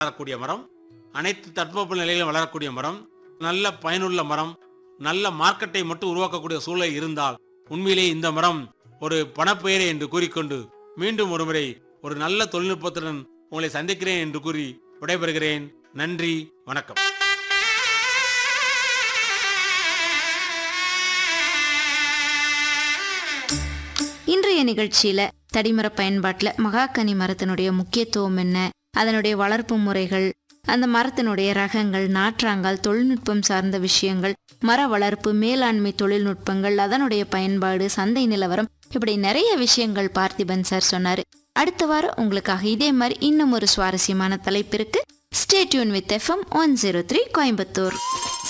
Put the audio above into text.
வளரக்கூடிய மரம் அனைத்து தட்பவெப்ப நிலையிலும் வளரக்கூடிய மரம் நல்ல பயனுள்ள மரம் நல்ல மார்க்கெட்டை மட்டும் உருவாக்கக்கூடிய சூழல் இருந்தால் உண்மையிலேயே இந்த மரம் ஒரு பணப்பெயரை என்று கூறிக்கொண்டு மீண்டும் ஒருமுறை ஒரு நல்ல தொழில்நுட்பத்துடன் உங்களை சந்திக்கிறேன் என்று கூறி விடைபெறுகிறேன் நன்றி வணக்கம் இன்றைய நிகழ்ச்சியில தடிமர பயன்பாட்டுல மகாக்கனி மரத்தினுடைய முக்கியத்துவம் என்ன அதனுடைய வளர்ப்பு முறைகள் அந்த மரத்தினுடைய ரகங்கள் நாற்றாங்கால் தொழில்நுட்பம் சார்ந்த விஷயங்கள் மர வளர்ப்பு மேலாண்மை தொழில்நுட்பங்கள் அதனுடைய பயன்பாடு சந்தை நிலவரம் இப்படி நிறைய விஷயங்கள் பார்த்திபன் சார் சொன்னாரு அடுத்த வாரம் உங்களுக்காக இதே மாதிரி இன்னும் ஒரு சுவாரஸ்யமான தலைப்பிற்கு stay tuned with FM one zero three Coimbatore